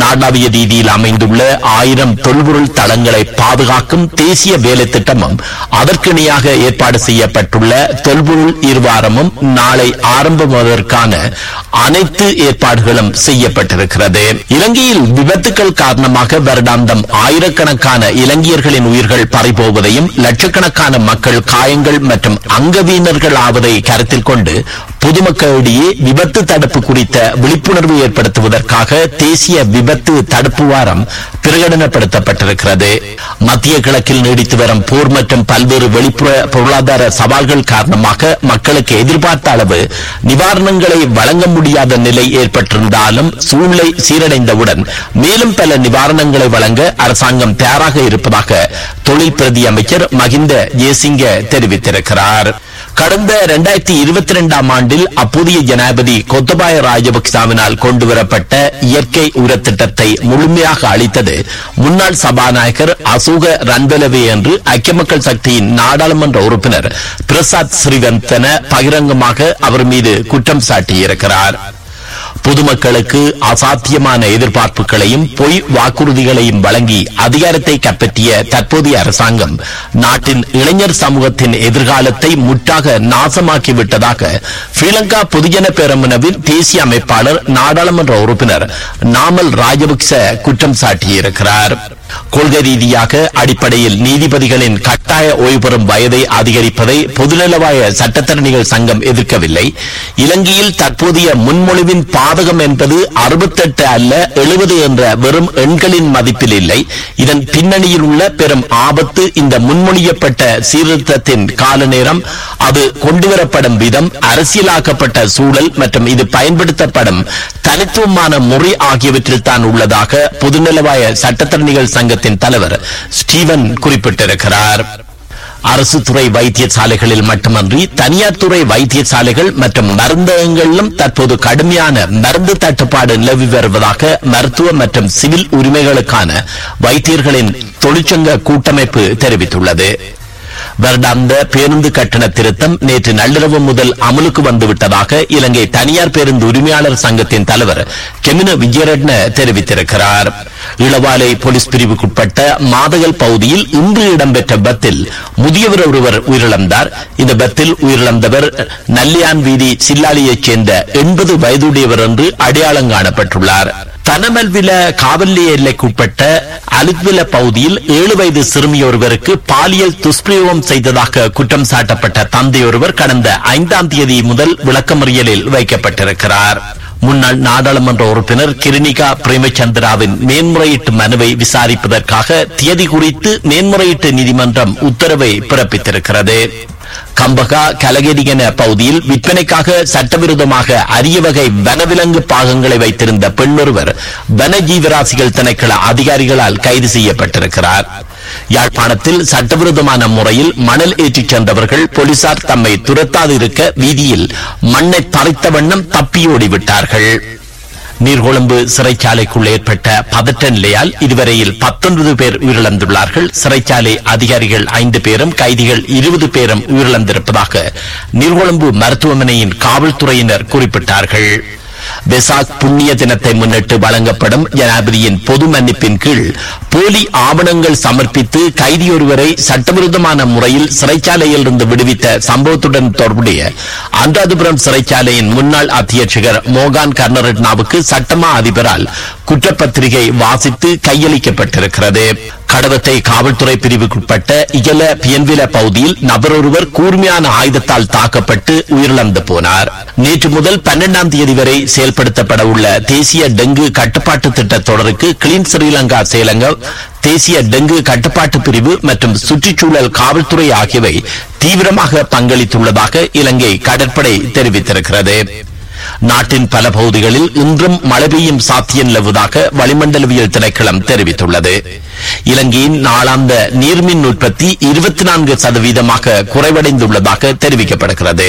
நாடாவிய ரீதியில் அமைந்துள்ள ஆயிரம் தொல்பொருள் தளங்களை பாதுகாக்கும் தேசிய வேலை திட்டமும் அதற்கிணையாக ஏற்பாடு செய்யப்பட்டுள்ள தொல்பொருள் இருவாரமும் நாளை ஆரம்பமாவதற்கான அனைத்து ஏற்பாடுகளும் செய்யப்பட்டிருக்கிறது இலங்கையில் விபத்துக்கள் காரணமாக வருடாந்தம் ஆயிரக்கணக்கான இலங்கையர்களின் உயிர்கள் பறிபோவதையும் லட்சக்கணக்கான மக்கள் காயங்கள் மற்றும் அங்கவீனர்கள் ஆவதை கருத்தில் கொண்டு பொதுமக்களிடையே விபத்து தடுப்பு குறித்த விழிப்புணர்வு ஏற்படுத்துவதற்காக தேசிய விபத்து தடுப்பு வாரம் பிரகடனப்படுத்தப்பட்டிருக்கிறது மத்திய கிழக்கில் நீடித்து வரும் போர் மற்றும் பல்வேறு வெளிப்புற பொருளாதார சவால்கள் காரணமாக மக்களுக்கு எதிர்பார்த்த அளவு நிவாரணங்களை வழங்க முடியாத நிலை ஏற்பட்டிருந்தாலும் சூழ்நிலை சீரடைந்தவுடன் மேலும் பல நிவாரணங்களை வழங்க அரசாங்கம் தயாராக இருப்பதாக தொழில் பிரதி அமைச்சர் மகிந்த ஜேசிங்க தெரிவித்திருக்கிறார் கடந்த இரண்டாயிரத்தி இருபத்தி இரண்டாம் ஆண்டில் அப்போதைய ஜனாதிபதி கொத்தபாய ராஜபக்சாவினால் கொண்டுவரப்பட்ட இயற்கை உர திட்டத்தை முழுமையாக அளித்தது முன்னாள் சபாநாயகர் அசோக ரன்பலவே என்று ஐக்கிய மக்கள் சக்தியின் நாடாளுமன்ற உறுப்பினர் பிரசாத் ஸ்ரீவந்தன பகிரங்கமாக அவர் மீது குற்றம் சாட்டியிருக்கிறார் பொதுமக்களுக்கு அசாத்தியமான எதிர்பார்ப்புகளையும் பொய் வாக்குறுதிகளையும் வழங்கி அதிகாரத்தை கைப்பற்றிய தற்போதைய அரசாங்கம் நாட்டின் இளைஞர் சமூகத்தின் எதிர்காலத்தை முற்றாக நாசமாக்கி விட்டதாக ஸ்ரீலங்கா பொதுஜன பேரமுனவின் தேசிய அமைப்பாளர் நாடாளுமன்ற உறுப்பினர் நாமல் ராஜபக்ச குற்றம் சாட்டியிருக்கிறார் கொள்கை ரீதியாக அடிப்படையில் நீதிபதிகளின் கட்டாய ஓய்வு பெறும் வயதை அதிகரிப்பதை பொதுநலவாய சட்டத்தரணிகள் சங்கம் எதிர்க்கவில்லை இலங்கையில் தற்போதைய முன்மொழிவின் பாதகம் என்பது அறுபத்தெட்டு அல்ல எழுபது என்ற வெறும் எண்களின் மதிப்பில் இல்லை இதன் பின்னணியில் உள்ள பெரும் ஆபத்து இந்த முன்மொழியப்பட்ட சீர்திருத்தத்தின் கால நேரம் அது கொண்டுவரப்படும் விதம் அரசியலாக்கப்பட்ட சூழல் மற்றும் இது பயன்படுத்தப்படும் தனித்துவமான முறை ஆகியவற்றில் தான் உள்ளதாக பொதுநலவாய சட்டத்தரணிகள் சங்கத்தின் தலைவர் ஸ்டீவன் குறிப்பிட்டிருக்கிறார் அரசு துறை வைத்தியசாலைகளில் மட்டுமன்றி தனியார் துறை வைத்தியசாலைகள் மற்றும் மருந்தகங்களிலும் தற்போது கடுமையான மருந்து தட்டுப்பாடு நிலவி வருவதாக மருத்துவ மற்றும் சிவில் உரிமைகளுக்கான வைத்தியர்களின் தொழிற்சங்க கூட்டமைப்பு தெரிவித்துள்ளது வருடாந்த பேருந்து கட்டண திருத்தம் நேற்று நள்ளிரவு முதல் அமலுக்கு வந்துவிட்டதாக இலங்கை தனியார் பேருந்து உரிமையாளர் சங்கத்தின் தலைவர் கெமின விஜயரட்ன தெரிவித்திருக்கிறார் இளவாலை போலீஸ் பிரிவுக்குட்பட்ட மாதகல் பகுதியில் இன்று இடம்பெற்ற பத்தில் முதியவர் ஒருவர் உயிரிழந்தார் இந்த பத்தில் உயிரிழந்தவர் நல்லியான் வீதி சில்லாலியைச் சேர்ந்த எண்பது வயதுடையவர் என்று அடையாளம் காணப்பட்டுள்ளார் தனமல்வில காவல் எல்லைக்குட்பட்ட அலித்வில பகுதியில் ஏழு வயது சிறுமியொருவருக்கு பாலியல் துஷ்பிரயோகம் செய்ததாக குற்றம் சாட்டப்பட்ட தந்தையொருவர் கடந்த ஐந்தாம் தேதி முதல் விளக்கமறியலில் வைக்கப்பட்டிருக்கிறார் முன்னாள் நாடாளுமன்ற உறுப்பினர் கிருணிகா பிரேமச்சந்திராவின் மேன்முறையீட்டு மனுவை விசாரிப்பதற்காக தேதி குறித்து மேன்முறையீட்டு நீதிமன்றம் உத்தரவை பிறப்பித்திருக்கிறது கம்பகா கலகெடிகன பகுதியில் விற்பனைக்காக சட்டவிரோதமாக அரிய வகை வனவிலங்கு பாகங்களை வைத்திருந்த பெண்ணொருவர் வன ஜீவராசிகள் திணைக்கள அதிகாரிகளால் கைது செய்யப்பட்டிருக்கிறார் யாழ்ப்பாணத்தில் சட்டவிரோதமான முறையில் மணல் ஏற்றிச் சென்றவர்கள் போலீசார் தம்மை துரத்தாது இருக்க வீதியில் மண்ணை பறித்த வண்ணம் தப்பியோடி விட்டார்கள் நீர்கொழும்பு சிறைச்சாலைக்குள் ஏற்பட்ட பதற்ற நிலையால் இதுவரையில் பத்தொன்பது பேர் உயிரிழந்துள்ளார்கள் சிறைச்சாலை அதிகாரிகள் ஐந்து பேரும் கைதிகள் இருபது பேரும் உயிரிழந்திருப்பதாக நீர்கொழும்பு மருத்துவமனையின் காவல்துறையினர் குறிப்பிட்டார்கள் வெசாக் புண்ணிய தினத்தை முன்னிட்டு வழங்கப்படும் ஜனாதிபதியின் பொது மன்னிப்பின் கீழ் போலி ஆவணங்கள் சமர்ப்பித்து கைதியொருவரை சட்டவிரோதமான முறையில் சிறைச்சாலையில் இருந்து விடுவித்த சம்பவத்துடன் தொடர்புடைய அனுராதபுரம் சிறைச்சாலையின் முன்னாள் அத்தியட்சகர் மோகான் கர்ணரட்னாவுக்கு சட்டமா அதிபரால் குற்றப்பத்திரிகை வாசித்து கையளிக்கப்பட்டிருக்கிறது கடவத்தை காவல்துறை பிரிவுக்குட்பட்ட இயல பியன்வில பகுதியில் நபரொருவர் கூர்மையான ஆயுதத்தால் தாக்கப்பட்டு உயிரிழந்து போனார் நேற்று முதல் பன்னெண்டாம் தேதி வரை செயல்படுத்தப்பட உள்ள தேசிய டெங்கு கட்டுப்பாட்டு திட்ட தொடருக்கு கிளீன் ஸ்ரீலங்கா சேலங்க தேசிய டெங்கு கட்டுப்பாட்டு பிரிவு மற்றும் சுற்றுச்சூழல் காவல்துறை ஆகியவை தீவிரமாக பங்களித்துள்ளதாக இலங்கை கடற்படை தெரிவித்திருக்கிறது நாட்டின் பல பகுதிகளில் இன்றும் மழை பெய்யும் சாத்தியம் நிலவுவதாக வளிமண்டலவியல் திணைக்களம் தெரிவித்துள்ளது இலங்கையின் நாளாந்த நீர்மின் உற்பத்தி இருபத்தி நான்கு சதவீதமாக குறைவடைந்துள்ளதாக தெரிவிக்கப்படுகிறது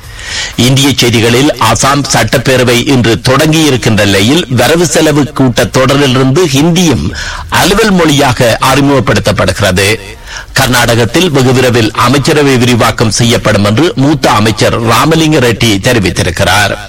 இந்திய செய்திகளில் அசாம் சட்டப்பேரவை இன்று தொடங்கி இருக்கின்ற நிலையில் வரவு செலவு கூட்டத் தொடரிலிருந்து ஹிந்தியும் அலுவல் மொழியாக அறிமுகப்படுத்தப்படுகிறது கர்நாடகத்தில் வெகு விரைவில் அமைச்சரவை விரிவாக்கம் செய்யப்படும் என்று மூத்த அமைச்சர் ராமலிங்க ரெட்டி தெரிவித்திருக்கிறார்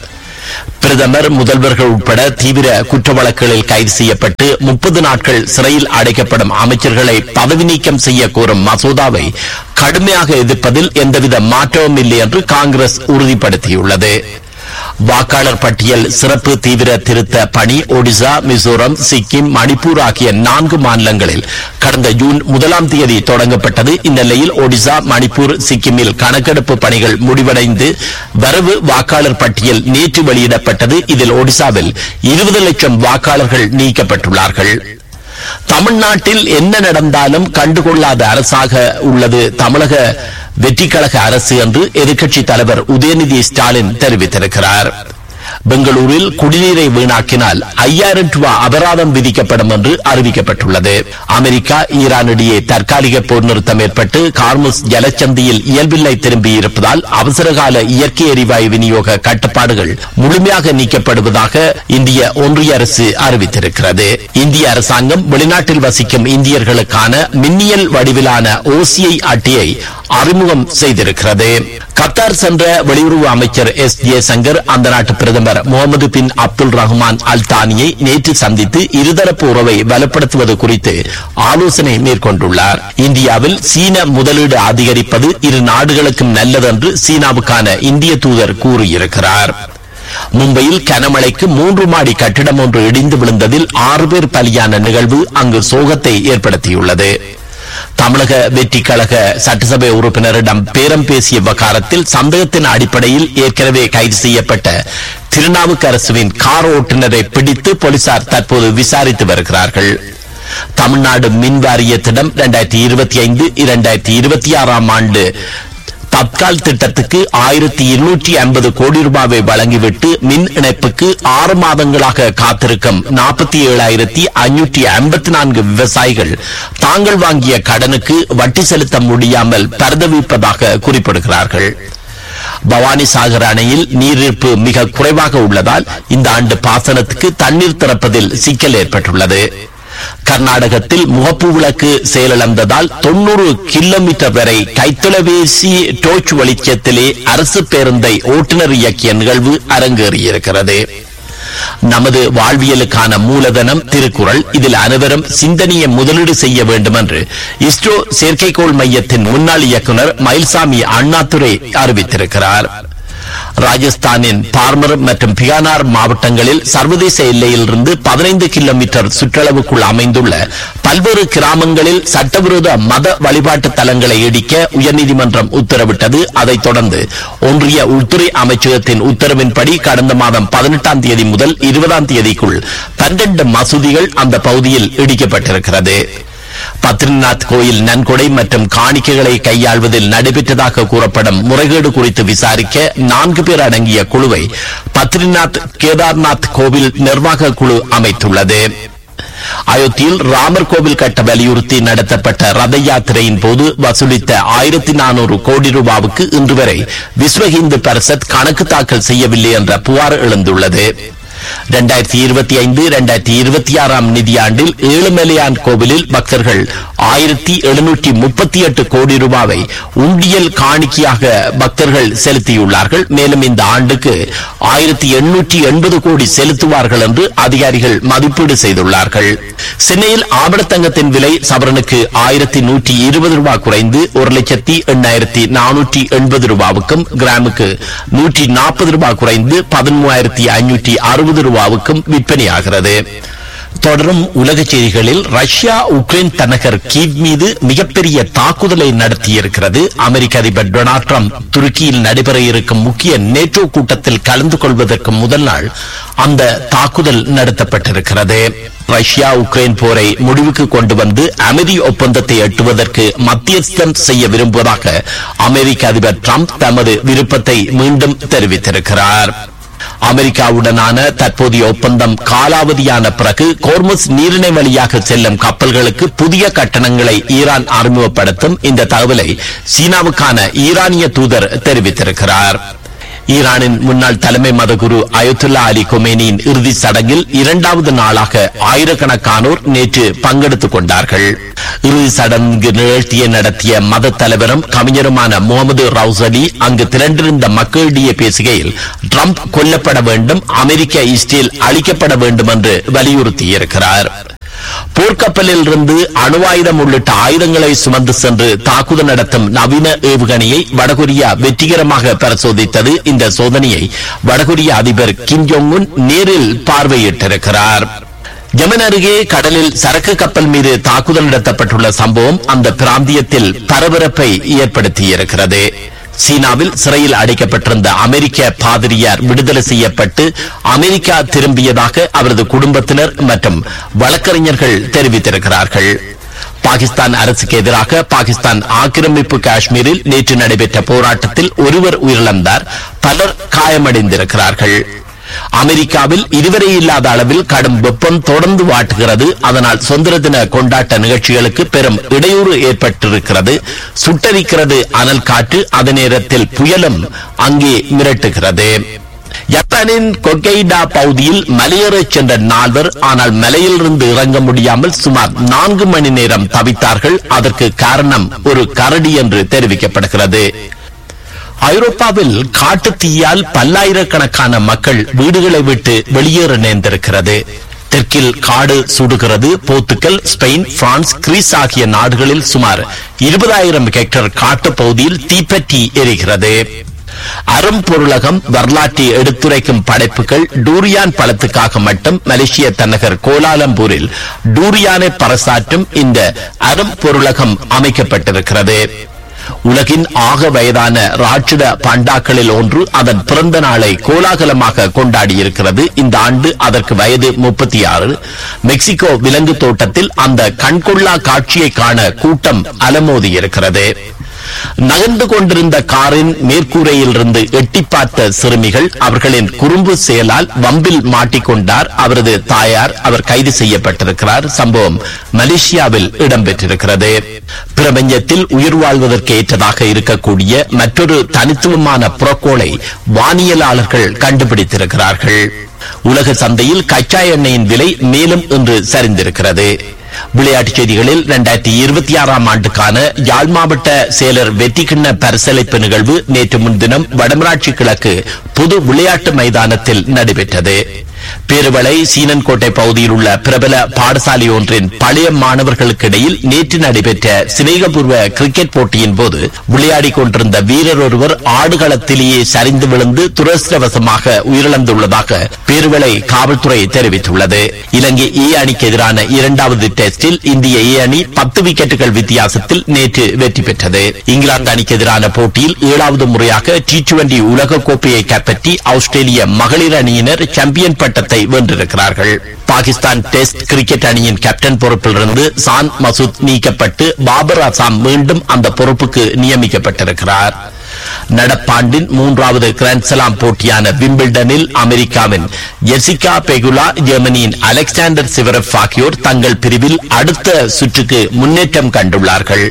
பிரதமர் முதல்வர்கள் உட்பட தீவிர குற்ற வழக்குகளில் கைது செய்யப்பட்டு முப்பது நாட்கள் சிறையில் அடைக்கப்படும் அமைச்சர்களை பதவி நீக்கம் செய்ய கோரும் மசோதாவை கடுமையாக எதிர்ப்பதில் எந்தவித மாற்றமும் இல்லை என்று காங்கிரஸ் உறுதிப்படுத்தியுள்ளது வாக்காளர் பட்டியல் சிறப்பு தீவிர திருத்த பணி ஒடிசா மிசோரம் சிக்கிம் மணிப்பூர் ஆகிய நான்கு மாநிலங்களில் கடந்த ஜூன் முதலாம் தேதி தொடங்கப்பட்டது இந்நிலையில் ஒடிசா மணிப்பூர் சிக்கிமில் கணக்கெடுப்பு பணிகள் முடிவடைந்து வரவு வாக்காளர் பட்டியல் நேற்று வெளியிடப்பட்டது இதில் ஒடிசாவில் இருபது லட்சம் வாக்காளர்கள் நீக்கப்பட்டுள்ளார்கள் தமிழ்நாட்டில் என்ன நடந்தாலும் கண்டுகொள்ளாத அரசாக உள்ளது தமிழக வெற்றிக்கழக அரசு என்று எதிர்க்கட்சித் தலைவர் உதயநிதி ஸ்டாலின் தெரிவித்திருக்கிறார் பெங்களூரில் குடிநீரை வீணாக்கினால் ஐயாயிரம் ரூபாய் அபராதம் விதிக்கப்படும் என்று அறிவிக்கப்பட்டுள்ளது அமெரிக்கா ஈரான் இடையே தற்காலிக போர் நிறுத்தம் ஏற்பட்டு கார்முஸ் ஜலச்சந்தியில் இயல்பில்லை திரும்பியிருப்பதால் அவசரகால இயற்கை எரிவாயு விநியோக கட்டுப்பாடுகள் முழுமையாக நீக்கப்படுவதாக இந்திய ஒன்றிய அரசு அறிவித்திருக்கிறது இந்திய அரசாங்கம் வெளிநாட்டில் வசிக்கும் இந்தியர்களுக்கான மின்னியல் வடிவிலான ஓசிஐ அட்டையை அறிமுகம் செய்திருக்கிறது கத்தார் சென்ற வெளியுறவு அமைச்சர் எஸ் ஜெயசங்கர் அந்த நாட்டு பிரதமர் முகமது பின் அப்துல் ரஹ்மான் அல் தானியை நேற்று சந்தித்து இருதரப்பு உறவை பலப்படுத்துவது குறித்து ஆலோசனை மேற்கொண்டுள்ளார் இந்தியாவில் சீன முதலீடு அதிகரிப்பது இரு நாடுகளுக்கும் நல்லதென்று சீனாவுக்கான இந்திய தூதர் கூறியிருக்கிறார் மும்பையில் கனமழைக்கு மூன்று மாடி கட்டிடம் ஒன்று இடிந்து விழுந்ததில் ஆறு பேர் பலியான நிகழ்வு அங்கு சோகத்தை ஏற்படுத்தியுள்ளது தமிழக வெற்றி கழக சட்டசபை உறுப்பினரிடம் பேரம் பேசிய விவகாரத்தில் சந்தேகத்தின் அடிப்படையில் ஏற்கனவே கைது செய்யப்பட்ட திருநாவுக்கரசுவின் கார் ஓட்டுநரை பிடித்து போலீசார் தற்போது விசாரித்து வருகிறார்கள் தமிழ்நாடு மின் வாரியத்திடம் இரண்டாயிரத்தி இருபத்தி ஐந்து இரண்டாயிரத்தி இருபத்தி ஆறாம் ஆண்டு தத்கால் திட்டத்துக்கு ஆயிரத்தி இருநூற்றி ஐம்பது கோடி ரூபாவை வழங்கிவிட்டு மின் இணைப்புக்கு ஆறு மாதங்களாக காத்திருக்கும் நாற்பத்தி ஏழாயிரத்தி ஐநூற்றி ஐம்பத்தி நான்கு விவசாயிகள் தாங்கள் வாங்கிய கடனுக்கு வட்டி செலுத்த முடியாமல் பரிதவிப்பதாக குறிப்பிடுகிறார்கள் பவானி சாகர் அணையில் நீரிருப்பு மிக குறைவாக உள்ளதால் இந்த ஆண்டு பாசனத்துக்கு தண்ணீர் திறப்பதில் சிக்கல் ஏற்பட்டுள்ளது கர்நாடகத்தில் முகப்பு விளக்கு செயலிழந்ததால் தொன்னூறு கிலோமீட்டர் வரை கைத்தொலைபேசி டோச் வெளிச்சத்திலே அரசு பேருந்தை ஓட்டுநர் இயக்கிய நிகழ்வு அரங்கேறியிருக்கிறது நமது வாழ்வியலுக்கான மூலதனம் திருக்குறள் இதில் அனைவரும் சிந்தனைய முதலீடு செய்ய வேண்டும் என்று இஸ்ரோ செயற்கைக்கோள் மையத்தின் முன்னாள் இயக்குநர் மயில்சாமி அண்ணாதுரை அறிவித்திருக்கிறார் ராஜஸ்தானின் பார்மர் மற்றும் பிகானார் மாவட்டங்களில் சர்வதேச எல்லையிலிருந்து பதினைந்து கிலோமீட்டர் சுற்றளவுக்குள் அமைந்துள்ள பல்வேறு கிராமங்களில் சட்டவிரோத மத வழிபாட்டு தலங்களை இடிக்க உயர்நீதிமன்றம் உத்தரவிட்டது அதைத் தொடர்ந்து ஒன்றிய உள்துறை அமைச்சகத்தின் உத்தரவின்படி கடந்த மாதம் பதினெட்டாம் தேதி முதல் இருபதாம் தேதிக்குள் பன்னெண்டு மசூதிகள் அந்த பகுதியில் இடிக்கப்பட்டிருக்கிறது பத்ரிநாத் கோயில் நன்கொடை மற்றும் காணிக்கைகளை கையாள்வதில் நடைபெற்றதாக கூறப்படும் முறைகேடு குறித்து விசாரிக்க நான்கு பேர் அடங்கிய குழுவை பத்ரிநாத் கேதார்நாத் கோவில் நிர்வாக குழு அமைத்துள்ளது அயோத்தியில் ராமர் கோவில் கட்ட வலியுறுத்தி நடத்தப்பட்ட ரத யாத்திரையின் போது வசூலித்த ஆயிரத்தி நானூறு கோடி ரூபாவுக்கு இன்று வரை விஸ்வ இந்து பரிஷத் கணக்கு தாக்கல் செய்யவில்லை என்ற புகார் எழுந்துள்ளது இரண்டாயிரத்தி இருபத்தி ஐந்து இரண்டாயிரத்தி இருபத்தி ஆறாம் நிதியாண்டில் ஏழுமலையான் கோவிலில் பக்தர்கள் ஆயிரத்தி எழுநூற்றி முப்பத்தி எட்டு கோடி ரூபாவை உண்டியல் காணிக்கையாக பக்தர்கள் செலுத்தியுள்ளார்கள் மேலும் இந்த ஆண்டுக்கு ஆயிரத்தி எண்ணூற்றி எண்பது கோடி செலுத்துவார்கள் என்று அதிகாரிகள் மதிப்பீடு செய்துள்ளார்கள் சென்னையில் ஆபணத்தங்கத்தின் விலை சவரனுக்கு ஆயிரத்தி நூற்றி இருபது ரூபாய் குறைந்து ஒரு லட்சத்தி எண்ணாயிரத்தி நானூற்றி எண்பது ரூபாவுக்கும் கிராமுக்கு நூற்றி நாற்பது ரூபாய் குறைந்து பதிமூவாயிரத்தி ஐநூற்றி அறுபது ரூபாவுக்கும் விற்பனையாகிறது தொடரும் உலக செய்திகளில் ரஷ்யா உக்ரைன் தலைநகர் கீவ் மீது மிகப்பெரிய தாக்குதலை நடத்தியிருக்கிறது அமெரிக்க அதிபர் டொனால்ட் ட்ரம்ப் துருக்கியில் நடைபெற இருக்கும் முக்கிய நேட்டோ கூட்டத்தில் கலந்து கொள்வதற்கு முதல் நாள் அந்த தாக்குதல் நடத்தப்பட்டிருக்கிறது ரஷ்யா உக்ரைன் போரை முடிவுக்கு கொண்டு வந்து அமைதி ஒப்பந்தத்தை எட்டுவதற்கு மத்தியஸ்தம் செய்ய விரும்புவதாக அமெரிக்க அதிபர் ட்ரம்ப் தமது விருப்பத்தை மீண்டும் தெரிவித்திருக்கிறார் அமெரிக்காவுடனான தற்போதைய ஒப்பந்தம் காலாவதியான பிறகு கோர்முஸ் நீரிணை வழியாக செல்லும் கப்பல்களுக்கு புதிய கட்டணங்களை ஈரான் அறிமுகப்படுத்தும் இந்த தகவலை சீனாவுக்கான ஈரானிய தூதர் தெரிவித்திருக்கிறார் ஈரானின் முன்னாள் தலைமை மதகுரு அயோத்துல்லா அலி கொமேனியின் இறுதி சடங்கில் இரண்டாவது நாளாக ஆயிரக்கணக்கானோர் நேற்று பங்கெடுத்துக் கொண்டார்கள் இறுதி சடங்கு நிகழ்ச்சியை நடத்திய மத தலைவரும் கவிஞருமான முகமது ரவுசலி அங்கு திரண்டிருந்த மக்களிடையே பேசுகையில் ட்ரம்ப் கொல்லப்பட வேண்டும் அமெரிக்க இஸ்ரேல் அழிக்கப்பட வேண்டும் என்று வலியுறுத்தியிருக்கிறார் போர்க்கப்பலில் இருந்து அணுவாயுதம் உள்ளிட்ட ஆயுதங்களை சுமந்து சென்று தாக்குதல் நடத்தும் நவீன ஏவுகணையை வடகொரியா வெற்றிகரமாக பரிசோதித்தது இந்த சோதனையை வடகொரிய அதிபர் கிம் ஜோங் உன் நேரில் பார்வையிட்டிருக்கிறார் யமன் அருகே கடலில் சரக்கு கப்பல் மீது தாக்குதல் நடத்தப்பட்டுள்ள சம்பவம் அந்த பிராந்தியத்தில் பரபரப்பை ஏற்படுத்தியிருக்கிறது சீனாவில் சிறையில் அடைக்கப்பட்டிருந்த அமெரிக்க பாதிரியார் விடுதலை செய்யப்பட்டு அமெரிக்கா திரும்பியதாக அவரது குடும்பத்தினர் மற்றும் வழக்கறிஞர்கள் தெரிவித்திருக்கிறார்கள் பாகிஸ்தான் அரசுக்கு எதிராக பாகிஸ்தான் ஆக்கிரமிப்பு காஷ்மீரில் நேற்று நடைபெற்ற போராட்டத்தில் ஒருவர் உயிரிழந்தார் பலர் காயமடைந்திருக்கிறார்கள் அமெரிக்காவில் இதுவரை இல்லாத அளவில் கடும் வெப்பம் தொடர்ந்து வாட்டுகிறது அதனால் சுதந்திர தின கொண்டாட்ட நிகழ்ச்சிகளுக்கு பெரும் இடையூறு ஏற்பட்டிருக்கிறது சுட்டரிக்கிறது அனல் காற்று அதே நேரத்தில் புயலும் அங்கே மிரட்டுகிறது ஜப்பானின் கொக்கைடா பகுதியில் மலையேறச் சென்ற நால்வர் ஆனால் மலையிலிருந்து இறங்க முடியாமல் சுமார் நான்கு மணி நேரம் தவித்தார்கள் அதற்கு காரணம் ஒரு கரடி என்று தெரிவிக்கப்படுகிறது ஐரோப்பாவில் காட்டு தீயால் பல்லாயிரக்கணக்கான மக்கள் வீடுகளை விட்டு வெளியேற நேர்ந்திருக்கிறது தெற்கில் காடு சுடுகிறது போர்த்துக்கல் ஸ்பெயின் பிரான்ஸ் கிரீஸ் ஆகிய நாடுகளில் சுமார் இருபதாயிரம் ஹெக்டர் காட்டு பகுதியில் தீப்பற்றி எரிகிறது அரும்பொருளகம் வரலாற்றை எடுத்துரைக்கும் படைப்புகள் டூரியான் பழத்துக்காக மட்டும் மலேசிய தலைநகர் கோலாலம்பூரில் டூரியானை பறைசாற்றும் இந்த அரும்பொருளகம் அமைக்கப்பட்டிருக்கிறது உலகின் ஆக வயதான ராட்சத பண்டாக்களில் ஒன்று அதன் பிறந்த நாளை கோலாகலமாக கொண்டாடியிருக்கிறது இந்த ஆண்டு அதற்கு வயது முப்பத்தி ஆறு மெக்சிகோ விலங்கு தோட்டத்தில் அந்த கண்கொள்ளா காட்சியை காண கூட்டம் அலமோதி இருக்கிறது நகர்ந்து கொண்டிருந்த காரின் மேற்கூரையில் இருந்து எட்டி பார்த்த சிறுமிகள் அவர்களின் குறும்பு செயலால் வம்பில் மாட்டிக்கொண்டார் அவரது தாயார் அவர் கைது செய்யப்பட்டிருக்கிறார் சம்பவம் மலேசியாவில் இடம்பெற்றிருக்கிறது பிரபஞ்சத்தில் உயிர் வாழ்வதற்கு ஏற்றதாக இருக்கக்கூடிய மற்றொரு தனித்துவமான புறக்கோளை வானியலாளர்கள் கண்டுபிடித்திருக்கிறார்கள் உலக சந்தையில் கச்சா எண்ணெயின் விலை மேலும் இன்று சரிந்திருக்கிறது விளையாட்டுச் செய்திகளில் இரண்டாயிரத்தி இருபத்தி ஆறாம் ஆண்டுக்கான யாழ் மாவட்ட செயலர் வெற்றி கிண்ண பரிசளிப்பு நிகழ்வு நேற்று முன்தினம் வடமராட்சி கிழக்கு பொது விளையாட்டு மைதானத்தில் நடைபெற்றது பேருவளை சீனன்கோட்டை பகுதியில் உள்ள பிரபல பாடசாலை ஒன்றின் பழைய மாணவர்களுக்கு இடையில் நேற்று நடைபெற்ற சிநேகபூர்வ கிரிக்கெட் போட்டியின் போது விளையாடிக் கொண்டிருந்த வீரர் ஒருவர் ஆடுகளத்திலேயே சரிந்து விழுந்து துரதிருஷ்டவசமாக உயிரிழந்துள்ளதாக பேருவளை காவல்துறை தெரிவித்துள்ளது இலங்கை ஏ அணிக்கு எதிரான இரண்டாவது டெஸ்டில் இந்திய ஏ அணி பத்து விக்கெட்டுகள் வித்தியாசத்தில் நேற்று வெற்றி பெற்றது இங்கிலாந்து அணிக்கு எதிரான போட்டியில் ஏழாவது முறையாக டி டுவெண்டி உலக கோப்பையை கைப்பற்றி ஆஸ்திரேலிய மகளிர் அணியினர் சாம்பியன் பட்டத்தை வென்றிருக்கிறார்கள் பாகிஸ்தான் டெஸ்ட் கிரிக்கெட் அணியின் கேப்டன் பொறுப்பிலிருந்து சான் மசூத் நீக்கப்பட்டு பாபர் அசாம் மீண்டும் அந்த பொறுப்புக்கு நியமிக்கப்பட்டிருக்கிறார் நடப்பாண்டின் மூன்றாவது கிராண்ட்ஸ்லாம் போட்டியான விம்பிள்டனில் அமெரிக்காவின் ஜெசிகா பெகுலா ஜெர்மனியின் அலெக்சாண்டர் சிவரப் ஆகியோர் தங்கள் பிரிவில் அடுத்த சுற்றுக்கு முன்னேற்றம் கண்டுள்ளார்கள்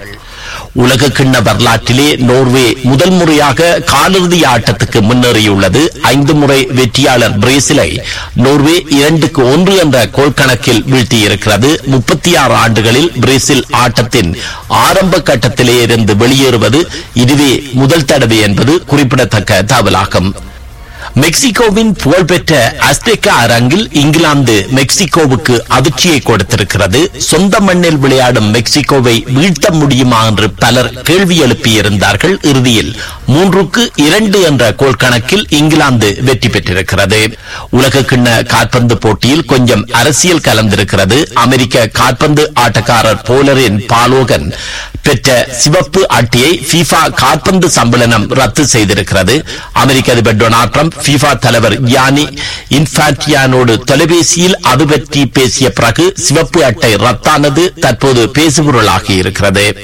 உலக கிண்ண வரலாற்றிலே நோர்வே முதல் முறையாக காலிறுதி ஆட்டத்துக்கு முன்னேறியுள்ளது ஐந்து முறை வெற்றியாளர் பிரேசிலை நோர்வே இரண்டுக்கு ஒன்று என்ற கோல் கணக்கில் வீழ்த்தியிருக்கிறது முப்பத்தி ஆறு ஆண்டுகளில் பிரேசில் ஆட்டத்தின் ஆரம்ப கட்டத்திலே இருந்து வெளியேறுவது இதுவே முதல் தடவை என்பது குறிப்பிடத்தக்க தகவலாகும் மெக்சிகோவின் புகழ்பெற்ற அஸ்டேக்கா அரங்கில் இங்கிலாந்து மெக்சிகோவுக்கு அதிர்ச்சியை கொடுத்திருக்கிறது சொந்த மண்ணில் விளையாடும் மெக்சிகோவை வீழ்த்த முடியுமா என்று பலர் கேள்வி எழுப்பியிருந்தார்கள் இறுதியில் மூன்றுக்கு இரண்டு என்ற கோல் கணக்கில் இங்கிலாந்து வெற்றி பெற்றிருக்கிறது உலக கிண்ண காற்பந்து போட்டியில் கொஞ்சம் அரசியல் கலந்திருக்கிறது அமெரிக்க காற்பந்து ஆட்டக்காரர் போலரின் பாலோகன் பெற்ற சிவப்பு அட்டையை FIFA காற்பந்து சம்மேளனம் ரத்து செய்திருக்கிறது அமெரிக்க அதிபர் டொனால்ட் ட்ரம்ப் FIFA தலைவர் யானி இன்ஃபான்டியானோடு தொலைபேசியில் அது பற்றி பேசிய பிறகு சிவப்பு அட்டை ரத்தானது தற்போது பேசுபொருளாகி இருக்கிறது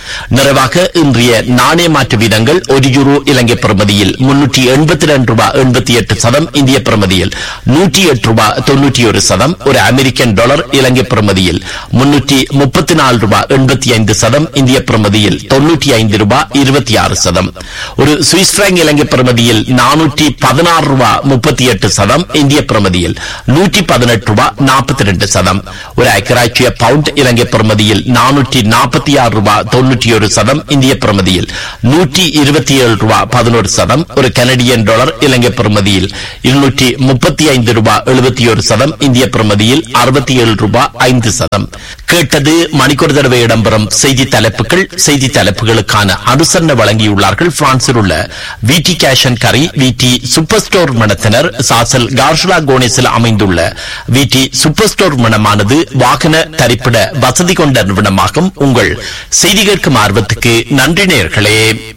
நிறைவாக இன்றைய நாணய மாற்று வீதங்கள் ஒரு யூரோ இலங்கை பிரமதியில் முன்னூற்றி எண்பத்தி ரெண்டு ரூபாய் எண்பத்தி எட்டு சதம் இந்திய பிரமதியில் நூற்றி எட்டு ரூபாய் தொன்னூற்றி ஒரு சதம் ஒரு அமெரிக்கன் டாலர் இலங்கை பிரமதியில் முன்னூற்றி முப்பத்தி நாலு ரூபாய் எண்பத்தி ஐந்து சதம் இந்திய பிரமதியில் தொன்னூற்றி ஐந்து ரூபாய் இருபத்தி ஆறு சதம் ஒரு சுவிஸ் பிராங்க் இலங்கை பிரமதியில் நானூற்றி பதினாறு ரூபாய் முப்பத்தி எட்டு சதம் இந்திய பிரமதியில் நூற்றி பதினெட்டு ரூபாய் நாற்பத்தி ரெண்டு சதம் ஒரு ஐக்கராட்சிய பவுண்ட் இலங்கை பிரமதியில் நானூற்றி நாற்பத்தி ஆறு ரூபாய் தொன்னூற்றி ஒரு சதம் இந்திய பிரமதியில் நூற்றி இருபத்தி ஏழு ரூபாய் பதினோரு சதம் ஒரு கனடியன் டாலர் இலங்கை பிரமதியில் இருநூற்றி முப்பத்தி ஐந்து ரூபாய் எழுபத்தி ஒரு சதம் இந்திய பிரமதியில் அறுபத்தி ஏழு ரூபாய் ஐந்து சதம் கேட்டது மணிக்கொரு தடவை இடம்பெறும் செய்தி தலைப்புகள் செய்தி தலைப்புகளுக்கான அனுசரணை வழங்கியுள்ளார்கள் பிரான்சில் உள்ள விடி கேஷ் அண்ட் கரி விடி சூப்பர் ஸ்டோர் மனத்தினர் சாசல் கார்ஷலா கோனேஸில் அமைந்துள்ள விடி சூப்பர் ஸ்டோர் மனமானது வாகன தரிப்பிட வசதி கொண்ட நிறுவனமாகும் உங்கள் செய்தி கேட்கும் ஆர்வத்துக்கு நன்றி நேர்களே